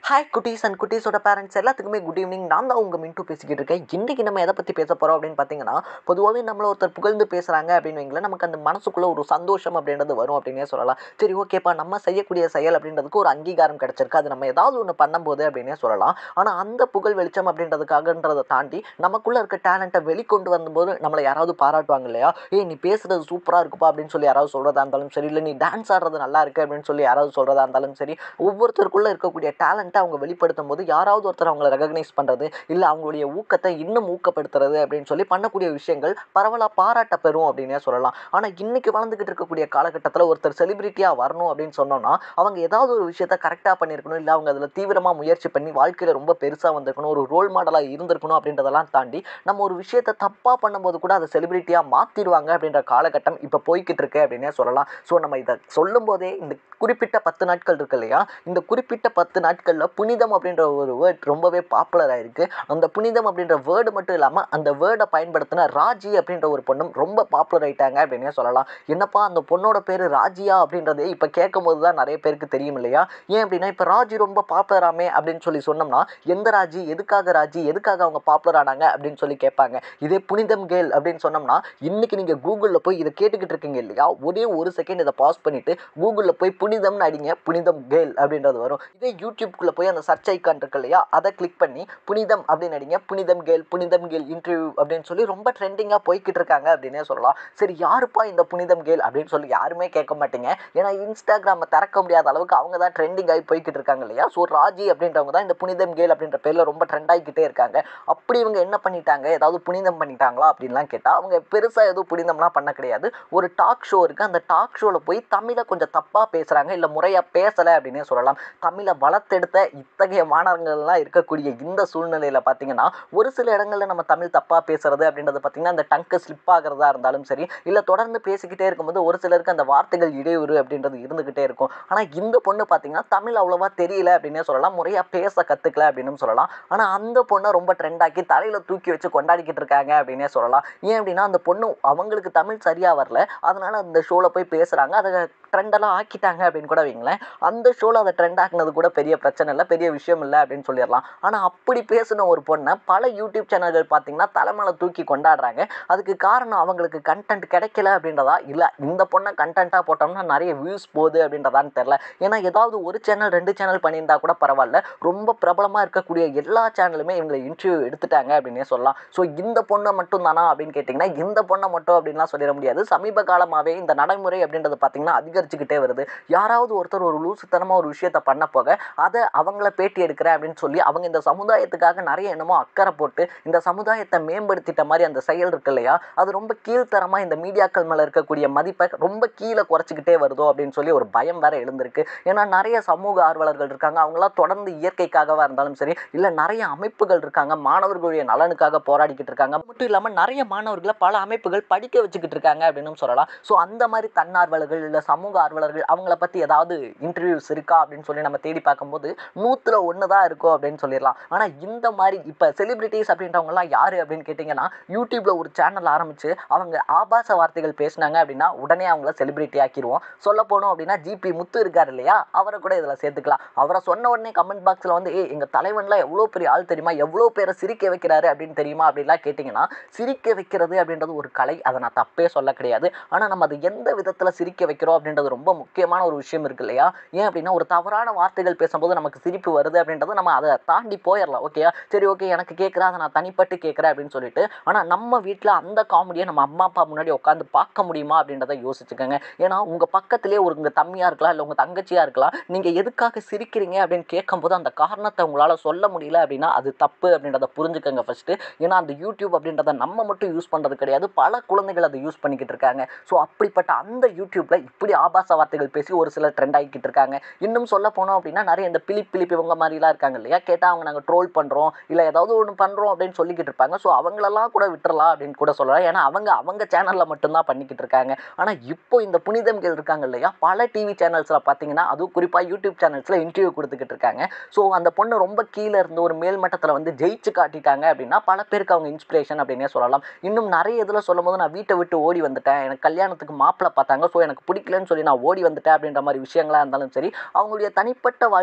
hi குட்டீஸ் and குட்டீஸோட parents எல்லாத்துக்குமே குட் ஈவினிங் நான் தான் உங்கள் மின்ட்டு பேசிக்கிட்டு இருக்கேன் இன்றைக்கி நம்ம எதை பற்றி பேச போகிறோம் அப்படின்னு பார்த்தீங்கன்னா பொதுவாகவே நம்மள ஒருத்தர் புகழ்ந்து பேசுகிறாங்க அப்படின்னு வைங்களேன் நமக்கு அந்த மனசுக்குள்ளே ஒரு சந்தோஷம் அப்படின்றது வரும் அப்படின்னே சொல்லலாம் சரி ஓகேப்பா நம்ம செய்யக்கூடிய செயல் அப்படின்றதுக்கு ஒரு அங்கீகாரம் கிடச்சிருக்கு அது நம்ம ஏதாவது ஒன்று பண்ணும்போது அப்படின்னே சொல்லலாம் ஆனால் அந்த புகழ் வெளிச்சம் அப்படின்றதுக்காகன்றதை தாண்டி நமக்குள்ளே இருக்க டேலண்ட்டை வெளிக்கொண்டு வந்தபோது நம்மளை யாராவது பாராட்டுவாங்க இல்லையா ஏய் நீ பேசுறது சூப்பராக இருக்குப்பா அப்படின்னு சொல்லி யாராவது சொல்கிறதா இருந்தாலும் சரி இல்லை நீ டான்ஸ் ஆடுறது நல்லா இருக்கு அப்படின்னு சொல்லி யாராவது சொல்கிறதா இருந்தாலும் சரி ஒவ்வொருத்தருக்குள்ளே இருக்கக்கூடிய டேலண்ட்டை அவங்க வெளிப்படுத்தும் போது யாராவது ஒருத்தர் அவங்கள ரெகக்னைஸ் பண்ணுறது இல்லை அவங்களுடைய ஊக்கத்தை இன்னும் ஊக்கப்படுத்துறது அப்படின்னு சொல்லி பண்ணக்கூடிய விஷயங்கள் பரவலாக பாராட்ட பெறும் அப்படின்னே சொல்லலாம் ஆனால் இன்னைக்கு வளர்ந்துக்கிட்டு இருக்கக்கூடிய காலகட்டத்தில் ஒருத்தர் செலிபிரிட்டியாக வரணும் அப்படின்னு சொன்னோம்னா அவங்க ஏதாவது ஒரு விஷயத்த கரெக்டாக பண்ணியிருக்கணும் இல்லை அவங்க அதில் தீவிரமாக முயற்சி பண்ணி வாழ்க்கையில் ரொம்ப பெருசாக வந்திருக்கணும் ஒரு ரோல் மாடலாக இருந்திருக்கணும் அப்படின்றதெல்லாம் தாண்டி நம்ம ஒரு விஷயத்தை தப்பாக பண்ணும்போது கூட அதை செலிபிரிட்டியாக மாற்றிடுவாங்க அப்படின்ற காலகட்டம் இப்போ போய்கிட்டு இருக்கு அப்படின்னே சொல்லலாம் ஸோ நம்ம இதை சொல்லும் போதே இந்த குறிப்பிட்ட பத்து நாட்கள் இருக்கு இல்லையா இந்த குறிப்பிட்ட பத்து நாட்களில் புனிதம் அப்படின்ற ஒரு வேர்ட் ரொம்பவே பாப்புலராக இருக்குது அந்த புனிதம் அப்படின்ற வேர்டு மட்டும் இல்லாமல் அந்த வேர்டை பயன்படுத்தின ராஜி அப்படின்ற ஒரு பொண்ணும் ரொம்ப பாப்புலர் ஆயிட்டாங்க அப்படின்னே சொல்லலாம் என்னப்பா அந்த பொண்ணோட பேர் ராஜியா அப்படின்றதே இப்போ கேட்கும் போது தான் நிறைய பேருக்கு தெரியும் இல்லையா ஏன் அப்படின்னா இப்போ ராஜி ரொம்ப பாப்புலராமே அப்படின்னு சொல்லி சொன்னோம்னா எந்த ராஜி எதுக்காக ராஜி எதுக்காக அவங்க பாப்புலர் ஆனாங்க அப்படின்னு சொல்லி கேட்பாங்க இதே புனிதம் கேள் அப்படின்னு சொன்னோம்னா இன்னைக்கு நீங்கள் கூகுளில் போய் இதை கேட்டுக்கிட்டு இருக்கீங்க இல்லையா ஒரே ஒரு செகண்ட் இதை பாஸ் பண்ணிட்டு கூகுளில் போய் புனிதம்னு அடிங்க புனிதம் கேள் அப்படின்றது வரும் இதே யூடியூப்குள்ளே போய் அந்த சர்ச் ஐக்கான் இருக்கு இல்லையா அதை கிளிக் பண்ணி புனிதம் அப்படின்னு அடிங்க புனிதம் கேள் புனிதம் கேள் இன்டர்வியூ அப்படின்னு சொல்லி ரொம்ப ட்ரெண்டிங்காக போய்கிட்டு இருக்காங்க அப்படின்னே சொல்லலாம் சரி யாருப்பா இந்த புனிதம் கேள் அப்படின்னு சொல்லி யாருமே கேட்க மாட்டீங்க ஏன்னா இன்ஸ்டாகிராமை திறக்க முடியாத அளவுக்கு அவங்க தான் ட்ரெண்டிங் ஆகி போய்கிட்டு இருக்காங்க இல்லையா ஸோ ராஜி அப்படின்றவங்க தான் இந்த புனிதம் கேள் அப்படின்ற பேரில் ரொம்ப ட்ரெண்ட் ஆகிக்கிட்டே இருக்காங்க அப்படி இவங்க என்ன பண்ணிட்டாங்க ஏதாவது புனிதம் பண்ணிட்டாங்களா அப்படின்லாம் கேட்டால் அவங்க பெருசாக எதுவும் புனிதம்லாம் பண்ண கிடையாது ஒரு டாக் ஷோ இருக்குது அந்த டாக் ஷோவில் போய் தமிழை கொஞ்சம் தப்பாக பேசுகிறாங்க இல்லை முறையாக பேசலை அப்படின்னே சொல்லலாம் தமிழை வளர்த்தெடுத்த இத்தகைய மாணவர்கள்லாம் இருக்கக்கூடிய இந்த சூழ்நிலையில் பார்த்தீங்கன்னா ஒரு சில இடங்களில் நம்ம தமிழ் தப்பாக பேசுறது அப்படின்றது பார்த்தீங்கன்னா அந்த டங்கு ஸ்லிப் ஆகிறதா இருந்தாலும் சரி இல்லை தொடர்ந்து பேசிக்கிட்டே இருக்கும்போது ஒரு சிலருக்கு அந்த வார்த்தைகள் இடையூறு அப்படின்றது இருந்துக்கிட்டே இருக்கும் ஆனால் இந்த பொண்ணு பார்த்தீங்கன்னா தமிழ் அவ்வளோவா தெரியல அப்படின்னே சொல்லலாம் முறையாக பேச கற்றுக்கல அப்படின்னு சொல்லலாம் ஆனால் அந்த பொண்ணை ரொம்ப ட்ரெண்டாக்கி தலையில் தூக்கி வச்சு கொண்டாடிக்கிட்டு இருக்காங்க அப்படின்னே சொல்லலாம் ஏன் அப்படின்னா அந்த பொண்ணு அவங்களுக்கு தமிழ் சரியாக வரல அதனால அந்த ஷோவில் போய் பேசுகிறாங்க அதை ட்ரெண்டெல்லாம் ஆக்கிட்டாங்க அப்படின்னு கூட வைங்களேன் அந்த ஷோவில் அதை ட்ரெண்ட் ஆக்குனது கூட பெரிய பிரச்சனை இல்லை பெரிய விஷயம் இல்லை அப்படின்னு சொல்லிடலாம் ஆனால் அப்படி பேசின ஒரு பொண்ணை பல யூடியூப் சேனல்கள் பார்த்தீங்கன்னா தலைமையில தூக்கி கொண்டாடுறாங்க அதுக்கு காரணம் அவங்களுக்கு கண்டென்ட் கிடைக்கல அப்படின்றதா இல்லை இந்த பொண்ணை கண்டென்ட்டாக போட்டோம்னா நிறைய வியூஸ் போகுது அப்படின்றதான்னு தெரில ஏன்னா ஏதாவது ஒரு சேனல் ரெண்டு சேனல் பண்ணியிருந்தா கூட பரவாயில்ல ரொம்ப பிரபலமாக இருக்கக்கூடிய எல்லா சேனலுமே இவங்களை இன்டர்வியூ எடுத்துட்டாங்க அப்படின்னே சொல்லலாம் ஸோ இந்த பொண்ணை மட்டும் தானா அப்படின்னு கேட்டிங்கன்னா இந்த பொண்ணை மட்டும் அப்படின்லாம் சொல்லிட முடியாது சமீப காலமாகவே இந்த நடைமுறை அப்படின்றது பார்த்தீங்கன்னா அதிகரிச்சுக்கிட்டே வருது யாராவது ஒருத்தர் ஒரு லூசுத்தனமாக ஒரு விஷயத்த பண்ண போக அதை அவங்கள பேட்டி எடுக்கிறேன் அப்படின்னு சொல்லி அவங்க இந்த சமுதாயத்துக்காக நிறைய என்னமோ அக்கறை போட்டு இந்த சமுதாயத்தை மேம்படுத்திட்ட மாதிரி அந்த செயல் இருக்கு இல்லையா அது ரொம்ப கீழ்த்தரமாக இந்த மீடியாக்கள் மேலே இருக்கக்கூடிய மதிப்பை ரொம்ப கீழே குறைச்சிக்கிட்டே வருதோ அப்படின்னு சொல்லி ஒரு பயம் வேற எழுந்திருக்கு ஏன்னா நிறைய சமூக ஆர்வலர்கள் இருக்காங்க அவங்களாம் தொடர்ந்து இயற்கைக்காகவா இருந்தாலும் சரி இல்லை நிறைய அமைப்புகள் இருக்காங்க மாணவர்களுடைய நலனுக்காக போராடிக்கிட்டு இருக்காங்க அது மட்டும் இல்லாமல் நிறைய மாணவர்களை பல அமைப்புகள் படிக்க வச்சுக்கிட்டு இருக்காங்க அப்படின்னு சொல்லலாம் ஸோ அந்த மாதிரி தன்னார்வலர்கள் இல்லை சமூக ஆர்வலர்கள் அவங்கள பற்றி ஏதாவது இன்டர்வியூஸ் இருக்கா அப்படின்னு சொல்லி நம்ம தேடி பார்க்கும்போது நூற்றுல ஒன்று தான் இருக்கும் அப்படின்னு சொல்லிடலாம் ஆனால் இந்த மாதிரி இப்போ செலிபிரிட்டிஸ் அப்படின்றவங்கலாம் யார் அப்படின்னு கேட்டிங்கன்னா யூடியூப்பில் ஒரு சேனல் ஆரம்பித்து அவங்க ஆபாச வார்த்தைகள் பேசினாங்க அப்படின்னா உடனே அவங்கள செலிபிரிட்டி ஆக்கிடுவோம் சொல்ல போனோம் அப்படின்னா ஜிபி முத்து இருக்கார் இல்லையா அவரை கூட இதில் சேர்த்துக்கலாம் அவரை சொன்ன உடனே கமெண்ட் பாக்ஸில் வந்து ஏ எங்கள் தலைவன்லாம் எவ்வளோ பெரிய ஆள் தெரியுமா எவ்வளோ பேரை சிரிக்க வைக்கிறாரு அப்படின்னு தெரியுமா அப்படின்லாம் கேட்டிங்கன்னா சிரிக்க வைக்கிறது அப்படின்றது ஒரு கலை அதை நான் தப்பே சொல்ல கிடையாது ஆனால் நம்ம அது எந்த விதத்தில் சிரிக்க வைக்கிறோம் அப்படின்றது ரொம்ப முக்கியமான ஒரு விஷயம் இருக்கு இல்லையா ஏன் அப்படின்னா ஒரு தவறான வார்த்தைகள் பேசும்போது நமக்கு சிரிப்பு வருது அப்படின்றது நம்ம அதை தாண்டி போயிடலாம் ஓகேயா சரி ஓகே எனக்கு கேட்குறா அதை நான் தனிப்பட்டு கேட்குறேன் அப்படின்னு சொல்லிட்டு ஆனால் நம்ம வீட்டில் அந்த காமெடியை நம்ம அம்மா அப்பா முன்னாடி உட்காந்து பார்க்க முடியுமா அப்படின்றத யோசிச்சுக்கோங்க ஏன்னா உங்கள் பக்கத்திலே ஒரு உங்கள் தம்பியாக இருக்கலாம் இல்லை உங்கள் தங்கச்சியாக இருக்கலாம் நீங்கள் எதுக்காக சிரிக்கிறீங்க அப்படின்னு கேட்கும்போது அந்த காரணத்தை உங்களால் சொல்ல முடியல அப்படின்னா அது தப்பு அப்படின்றத புரிஞ்சுக்கோங்க ஃபஸ்ட்டு ஏன்னா அந்த யூடியூப் அப்படின்றத நம்ம மட்டும் யூஸ் பண்ணுறது கிடையாது பல குழந்தைகள் அதை யூஸ் பண்ணிக்கிட்டு இருக்காங்க ஸோ அப்படிப்பட்ட அந்த யூடியூப்பில் இப்படி ஆபாச வார்த்தைகள் பேசி ஒரு சிலர் ட்ரெண்ட் ஆகிக்கிட்டு இருக்காங்க இன்னும் சொல்ல போனோம் அப்படின்னா நிறைய இந்த பிலிப் பிலிப் இவங்க மாதிரிலாம் இருக்காங்க இல்லையா கேட்டால் அவங்க நாங்கள் ட்ரோல் பண்ணுறோம் இல்லை ஏதாவது ஒன்று பண்ணுறோம் அப்படின்னு சொல்லிக்கிட்டு இருப்பாங்க ஸோ அவங்களெல்லாம் கூட விட்டுறலாம் அப்படின்னு கூட சொல்லலாம் ஏன்னா அவங்க அவங்க சேனலில் மட்டும்தான் பண்ணிக்கிட்டு இருக்காங்க ஆனால் இப்போ இந்த புனிதம்கள் இருக்காங்க இல்லையா பல டிவி சேனல்ஸில் பார்த்தீங்கன்னா அதுவும் குறிப்பாக யூடியூப் சேனல்ஸில் இன்டர்வியூ கொடுத்துக்கிட்டு இருக்காங்க ஸோ அந்த பொண்ணு ரொம்ப கீழே இருந்து ஒரு மேல் மட்டத்தில் வந்து ஜெயிச்சு காட்டிட்டாங்க அப்படின்னா பல பேருக்கு அவங்க இன்ஸ்பிரேஷன் அப்படின்னே சொல்லலாம் இன்னும் நிறைய இதில் சொல்லும் போது நான் வீட்டை விட்டு ஓடி வந்துட்டேன் எனக்கு கல்யாணத்துக்கு மாப்பிள்ளை பார்த்தாங்க ஸோ எனக்கு பிடிக்கலன்னு சொல்லி நான் ஓடி வந்துட்டேன் அப்படின்ற மாதிரி விஷயங்களா இருந்தாலும் சரி அவங்களுடைய தனிப்பட்ட வாழ்க்கை சம்மந்தப்பட்ட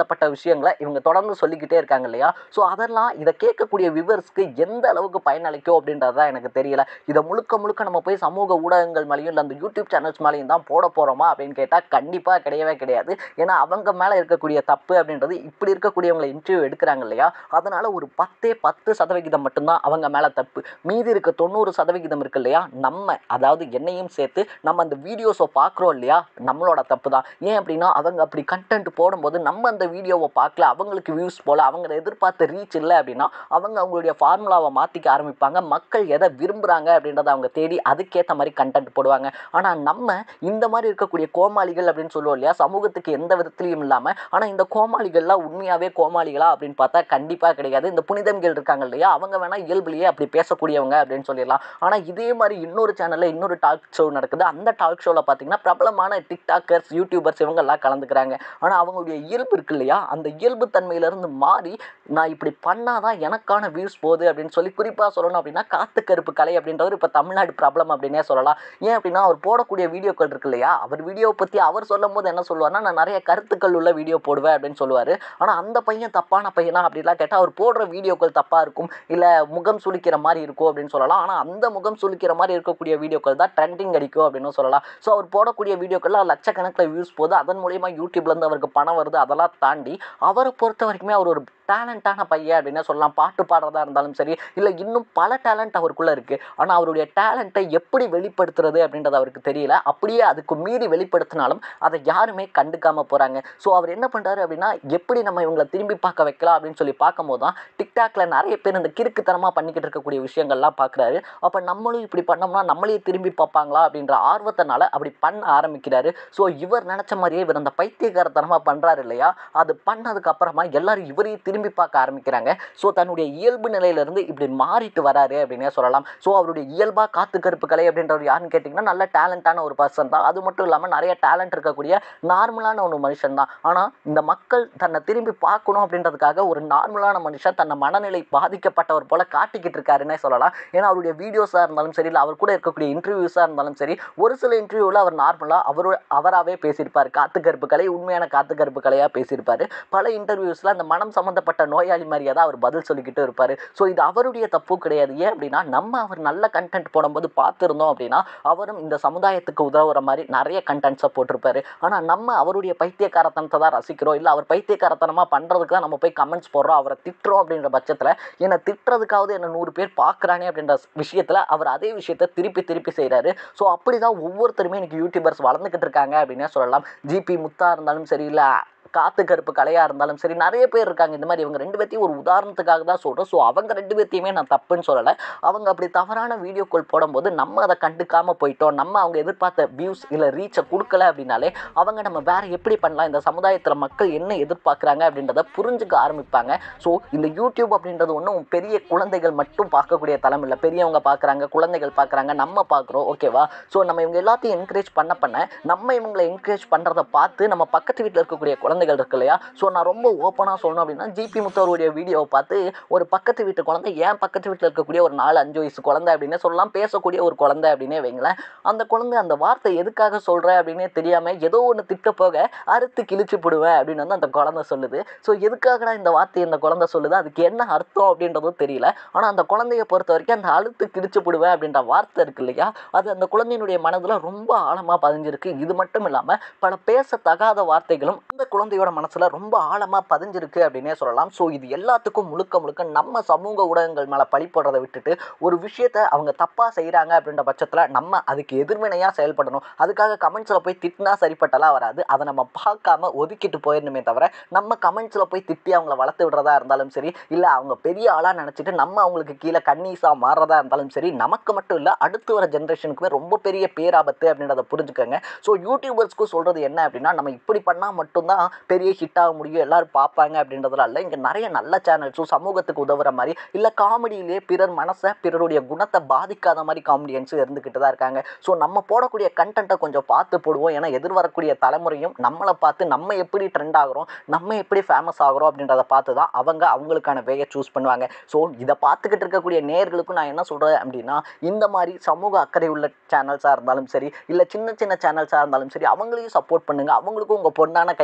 சம்மந்தப்பட்ட விஷயங்களை இவங்க தொடர்ந்து சொல்லிக்கிட்டே இருக்காங்க இல்லையா ஸோ அதெல்லாம் இதை கேட்கக்கூடிய விவர்ஸ்க்கு எந்த அளவுக்கு பயனளிக்கும் அப்படின்றது தான் எனக்கு தெரியல இதை முழுக்க முழுக்க நம்ம போய் சமூக ஊடகங்கள் மேலேயும் இல்லை அந்த யூடியூப் சேனல்ஸ் மேலேயும் தான் போட போகிறோமா அப்படின்னு கேட்டால் கண்டிப்பாக கிடையவே கிடையாது ஏன்னா அவங்க மேலே இருக்கக்கூடிய தப்பு அப்படின்றது இப்படி இருக்கக்கூடியவங்களை இன்டர்வியூ எடுக்கிறாங்க இல்லையா அதனால் ஒரு பத்தே பத்து சதவிகிதம் மட்டும்தான் அவங்க மேலே தப்பு மீதி இருக்க தொண்ணூறு சதவிகிதம் இருக்கு இல்லையா நம்ம அதாவது என்னையும் சேர்த்து நம்ம அந்த வீடியோஸை பார்க்குறோம் இல்லையா நம்மளோட தப்பு தான் ஏன் அப்படின்னா அவங்க அப்படி கண்டென்ட் போடும்போது நம்ம அந்த வீடியோவை பார்க்கல அவங்களுக்கு வியூஸ் போல அவங்க எதிர்பார்த்த ரீச் இல்லை அப்படின்னா அவங்க அவங்களுடைய ஃபார்முலாவை மாற்றிக்க ஆரம்பிப்பாங்க மக்கள் எதை விரும்புகிறாங்க அப்படின்றத அவங்க தேடி அதுக்கேற்ற மாதிரி கண்டென்ட் போடுவாங்க ஆனால் நம்ம இந்த மாதிரி இருக்கக்கூடிய கோமாளிகள் அப்படின்னு சொல்லுவோம் இல்லையா சமூகத்துக்கு எந்த விதத்துலையும் இல்லாமல் ஆனால் இந்த கோமாளிகள்லாம் உண்மையாகவே கோமாளிகளா அப்படின்னு பார்த்தா கண்டிப்பாக கிடையாது இந்த புனிதம்கள் இருக்காங்க இல்லையா அவங்க வேணால் இயல்புலேயே அப்படி பேசக்கூடியவங்க அப்படின்னு சொல்லிடலாம் ஆனால் இதே மாதிரி இன்னொரு சேனலில் இன்னொரு டாக் ஷோ நடக்குது அந்த டாக் ஷோவில் பார்த்தீங்கன்னா பிரபலமான டிக்டாக்கர்ஸ் யூடியூபர்ஸ் இவங்கெல்லாம் கலந்துக்கிறாங்க ஆனால் அவங்களுடைய இயல்பு இருக்கு இல்லையா அந்த இயல்பு தன்மையிலேருந்து மாறி நான் இப்படி பண்ணாதான் எனக்கான வியூஸ் போகுது அப்படின்னு சொல்லி குறிப்பாக சொல்லணும் அப்படின்னா காத்து கருப்பு கலை அப்படின்றவர் இப்போ தமிழ்நாடு பிரபலம் அப்படின்னே சொல்லலாம் ஏன் அப்படின்னா அவர் போடக்கூடிய வீடியோக்கள் இருக்கு இல்லையா அவர் வீடியோவை பற்றி அவர் சொல்லும் போது என்ன சொல்லுவார்னா நான் நிறைய கருத்துக்கள் உள்ள வீடியோ போடுவேன் அப்படின்னு சொல்லுவார் ஆனால் அந்த பையன் தப்பான பையனா அப்படிலாம் கேட்டால் அவர் போடுற வீடியோக்கள் தப்பாக இருக்கும் இல்லை முகம் சுளிக்கிற மாதிரி இருக்கும் அப்படின்னு சொல்லலாம் ஆனால் அந்த முகம் சுளிக்கிற மாதிரி இருக்கக்கூடிய வீடியோக்கள் தான் ட்ரெண்டிங் அடிக்கும் அப்படின்னு சொல்லலாம் ஸோ அவர் போடக்கூடிய வீடியோக்கள்லாம் லட்சக்கணக்கில் வியூஸ் போகுது அதன் மூலியமா யூடியூப்லேருந்து அவருக்கு பணம் வருது அதெல்லாம் தாண்டி அவரை பொறுத்த வரைக்குமே அவர் ஒரு டேலண்டான பையன் அப்படின்னே சொல்லலாம் பாட்டு பாடுறதா இருந்தாலும் சரி இல்லை இன்னும் பல டேலண்ட் அவருக்குள்ளே இருக்குது ஆனால் அவருடைய டேலண்ட்டை எப்படி வெளிப்படுத்துறது அப்படின்றது அவருக்கு தெரியல அப்படியே அதுக்கு மீறி வெளிப்படுத்தினாலும் அதை யாருமே கண்டுக்காமல் போகிறாங்க ஸோ அவர் என்ன பண்ணுறாரு அப்படின்னா எப்படி நம்ம இவங்களை திரும்பி பார்க்க வைக்கலாம் அப்படின்னு சொல்லி பார்க்கும்போது தான் டிக்டாக்ல நிறைய பேர் இந்த கிறுக்குத்தனமாக பண்ணிக்கிட்டு இருக்கக்கூடிய விஷயங்கள்லாம் பார்க்குறாரு அப்போ நம்மளும் இப்படி பண்ணோம்னா நம்மளையே திரும்பி பார்ப்பாங்களா அப்படின்ற ஆர்வத்தினால அப்படி பண்ண ஆரம்பிக்கிறாரு ஸோ இவர் நினச்ச மாதிரியே இவர் அந்த பைத்தியகாரத்தனமாக பண்ணுறாரு இல்லையா அது பண்ணதுக்கு அப்புறமா எல்லாரும் இவரையும் திரும்பி பார்க்க ஆரம்பிக்கிறாங்க ஸோ தன்னுடைய இயல்பு நிலையிலிருந்து இப்படி மாறிட்டு வராரு அப்படின்னே சொல்லலாம் ஸோ அவருடைய இயல்பாக காத்து கருப்பு கலை அப்படின்றவர் யாருன்னு கேட்டிங்கன்னா நல்ல டேலண்டான ஒரு பர்சன் தான் அது மட்டும் இல்லாமல் நிறைய டேலண்ட் இருக்கக்கூடிய நார்மலான ஒரு மனுஷன் தான் ஆனால் இந்த மக்கள் தன்னை திரும்பி பார்க்கணும் அப்படின்றதுக்காக ஒரு நார்மலான மனுஷன் தன்னை மனநிலை பாதிக்கப்பட்டவர் போல காட்டிக்கிட்டு இருக்காருன்னே சொல்லலாம் ஏன்னா அவருடைய வீடியோஸாக இருந்தாலும் சரி இல்லை அவர் கூட இருக்கக்கூடிய இன்டர்வியூஸாக இருந்தாலும் சரி ஒரு சில இன்டர்வியூவில் அவர் நார்மலாக அவரு அவராகவே பேசியிருப்பார் காத்து கருப்பு கலை உண்மையான காத்து கருப்பு கலையாக பேசியிருப்பார் பல இன்டர்வியூஸில் அந்த மனம் சம்மந்தப்பட்ட நோயாளி மாதிரியே தான் அவர் பதில் சொல்லிக்கிட்டு இருப்பார் ஸோ இது அவருடைய தப்பு கிடையாது ஏன் அப்படின்னா நம்ம அவர் நல்ல கண்டென்ட் போடும்போது பார்த்துருந்தோம் அப்படின்னா அவரும் இந்த சமுதாயத்துக்கு உதவுற மாதிரி நிறைய கண்டென்ட்ஸை போட்டிருப்பாரு ஆனால் நம்ம அவருடைய பைத்தியக்காரத்தனத்தை தான் ரசிக்கிறோம் இல்லை அவர் பைத்தியக்காரத்தனமாக பண்ணுறதுக்கு தான் நம்ம போய் கமெண்ட்ஸ் போடுறோம் அவரை திட்டுறோம் அப்படின்ற பட்சத்தில் என்னை திட்டுறதுக்காவது என்ன நூறு பேர் பார்க்குறானே அப்படின்ற விஷயத்தில் அவர் அதே விஷயத்தை திருப்பி திருப்பி செய்கிறாரு ஸோ அப்படி தான் ஒவ்வொருத்தருமே எனக்கு யூடியூபர்ஸ் வளர்ந்துக்கிட்டு இருக்காங்க அப்படின்னே சொல்லலாம் ஜிபி முத்தா இருந்தாலும் சரி இல்லை காத்து கருப்பு கலையாக இருந்தாலும் சரி நிறைய பேர் இருக்காங்க இந்த மாதிரி இவங்க ரெண்டு பேர்த்தையும் ஒரு உதாரணத்துக்காக தான் சொல்கிறோம் ஸோ அவங்க ரெண்டு பேர்த்தையுமே நான் தப்புன்னு சொல்லலை அவங்க அப்படி தவறான வீடியோக்கள் போடும்போது நம்ம அதை கண்டுக்காமல் போயிட்டோம் நம்ம அவங்க எதிர்பார்த்த வியூஸ் இல்லை ரீச்சை கொடுக்கல அப்படின்னாலே அவங்க நம்ம வேற எப்படி பண்ணலாம் இந்த சமுதாயத்தில் மக்கள் என்ன எதிர்பார்க்குறாங்க அப்படின்றத புரிஞ்சுக்க ஆரம்பிப்பாங்க ஸோ இந்த யூடியூப் அப்படின்றது ஒன்றும் பெரிய குழந்தைகள் மட்டும் பார்க்கக்கூடிய தளம் இல்லை பெரியவங்க பார்க்குறாங்க குழந்தைகள் பார்க்குறாங்க நம்ம பார்க்குறோம் ஓகேவா ஸோ நம்ம இவங்க எல்லாத்தையும் என்கரேஜ் பண்ண பண்ண நம்ம இவங்களை என்கரேஜ் பண்ணுறத பார்த்து நம்ம பக்கத்து வீட்டில் இருக்கக்கூடிய குழந்தைகள் இருக்கு இல்லையா ஸோ நான் ரொம்ப ஓப்பனாக சொல்லணும் அப்படின்னா ஜிபி முத்தவருடைய வீடியோவை பார்த்து ஒரு பக்கத்து வீட்டு குழந்தை ஏன் பக்கத்து வீட்டில் இருக்கக்கூடிய ஒரு நாலு அஞ்சு வயசு குழந்தை அப்படின்னு சொல்லலாம் பேசக்கூடிய ஒரு குழந்தை அப்படின்னே வைங்களேன் அந்த குழந்தை அந்த வார்த்தை எதுக்காக சொல்கிற அப்படின்னே தெரியாமல் ஏதோ ஒன்று திட்ட போக அறுத்து கிழிச்சு போடுவேன் அப்படின்னு வந்து அந்த குழந்தை சொல்லுது ஸோ எதுக்காகடா இந்த வார்த்தை இந்த குழந்தை சொல்லுது அதுக்கு என்ன அர்த்தம் அப்படின்றதும் தெரியல ஆனால் அந்த குழந்தைய பொறுத்த வரைக்கும் அந்த அழுத்து கிழிச்சு போடுவேன் அப்படின்ற வார்த்தை இருக்கு இல்லையா அது அந்த குழந்தையினுடைய மனதில் ரொம்ப ஆழமாக பதிஞ்சிருக்கு இது மட்டும் இல்லாமல் பல பேசத்தகாத வார்த்தைகளும் அந்த குழந்தையோட மனசில் ரொம்ப ஆழமாக பதிஞ்சிருக்கு அப்படின்னே சொல்லலாம் ஸோ இது எல்லாத்துக்கும் முழுக்க முழுக்க நம்ம சமூக ஊடகங்கள் மேலே பழி போடுறதை விட்டுட்டு ஒரு விஷயத்தை அவங்க தப்பாக செய்கிறாங்க அப்படின்ற பட்சத்தில் நம்ம அதுக்கு எதிர்வினையாக செயல்படணும் அதுக்காக கமெண்ட்ஸில் போய் திட்டினா சரிப்பட்டலாம் வராது அதை நம்ம பார்க்காம ஒதுக்கிட்டு போயிடணுமே தவிர நம்ம கமெண்ட்ஸில் போய் திட்டி அவங்கள வளர்த்து விடுறதா இருந்தாலும் சரி இல்லை அவங்க பெரிய ஆளாக நினச்சிட்டு நம்ம அவங்களுக்கு கீழே கன்னீஸாக மாறுறதா இருந்தாலும் சரி நமக்கு மட்டும் இல்லை அடுத்து வர ஜென்ரேஷனுக்குமே ரொம்ப பெரிய பேராபத்து அப்படின்றத புரிஞ்சுக்கோங்க ஸோ யூடியூபர்ஸ்க்கும் சொல்கிறது என்ன அப்படின்னா நம்ம இப்படி பண்ணால் மட்டும்தான் பெரிய ஹிட் ஆக முடியும் எல்லாரும் பார்ப்பாங்க அப்படின்றதுலாம் இல்லை இங்கே நிறைய நல்ல சேனல்ஸும் சமூகத்துக்கு உதவுற மாதிரி இல்லை காமெடியிலே பிறர் மனசை பிறருடைய குணத்தை பாதிக்காத மாதிரி காமெடியன்ஸும் இருந்துக்கிட்டு தான் இருக்காங்க ஸோ நம்ம போடக்கூடிய கண்டென்ட்டை கொஞ்சம் பார்த்து போடுவோம் ஏன்னா எதிர்வரக்கூடிய தலைமுறையும் நம்மளை பார்த்து நம்ம எப்படி ட்ரெண்ட் ஆகிறோம் நம்ம எப்படி ஃபேமஸ் ஆகிறோம் அப்படின்றத பார்த்து தான் அவங்க அவங்களுக்கான வேயை சூஸ் பண்ணுவாங்க ஸோ இதை பார்த்துக்கிட்டு இருக்கக்கூடிய நேர்களுக்கும் நான் என்ன சொல்கிறேன் அப்படின்னா இந்த மாதிரி சமூக அக்கறை உள்ள சேனல்ஸாக இருந்தாலும் சரி இல்லை சின்ன சின்ன சேனல்ஸாக இருந்தாலும் சரி அவங்களையும் சப்போர்ட் பண்ணுங்கள் அவங்களுக்கும் உங்கள் பொண்ணான கைகளால்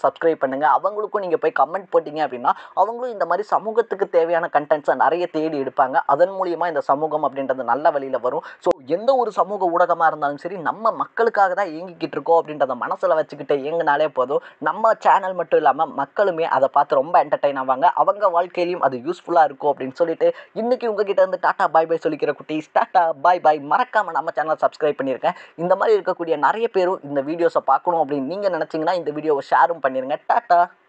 சப்ஸ்கிரைப் பண்ணுங்கள் அவங்களுக்கும் நீங்கள் போய் கமெண்ட் போட்டிங்க அப்படின்னா அவங்களும் இந்த மாதிரி சமூகத்துக்கு தேவையான கண்டென்ட்ஸை நிறைய தேடி எடுப்பாங்க அதன் மூலியமாக இந்த சமூகம் அப்படின்றது நல்ல வழியில் வரும் ஸோ எந்த ஒரு சமூக ஊடகமாக இருந்தாலும் சரி நம்ம மக்களுக்காக தான் இயங்கிக்கிட்டு இருக்கோம் அப்படின்றத மனசில் வச்சுக்கிட்டு இயங்கினாலே போதும் நம்ம சேனல் மட்டும் இல்லாமல் மக்களுமே அதை பார்த்து ரொம்ப என்டர்டைன் ஆவாங்க அவங்க வாழ்க்கையிலையும் அது யூஸ்ஃபுல்லாக இருக்கும் அப்படின்னு சொல்லிட்டு இன்னைக்கு உங்ககிட்ட இருந்து டாட்டா பாய் பாய் சொல்லிக்கிற குட்டீஸ் டாட்டா பாய் பாய் மறக்காமல் நம்ம சேனலை சப்ஸ்கிரைப் பண்ணியிருக்கேன் இந்த மாதிரி இருக்கக்கூடிய நிறைய பேரும் இந்த வீடியோஸை பார்க்கணும் அப்படின்னு நீங்கள் நினச்சிங்கன்னா இந்த வீடியோவை ஷேரும் பண்ணிடுங்க டாட்டா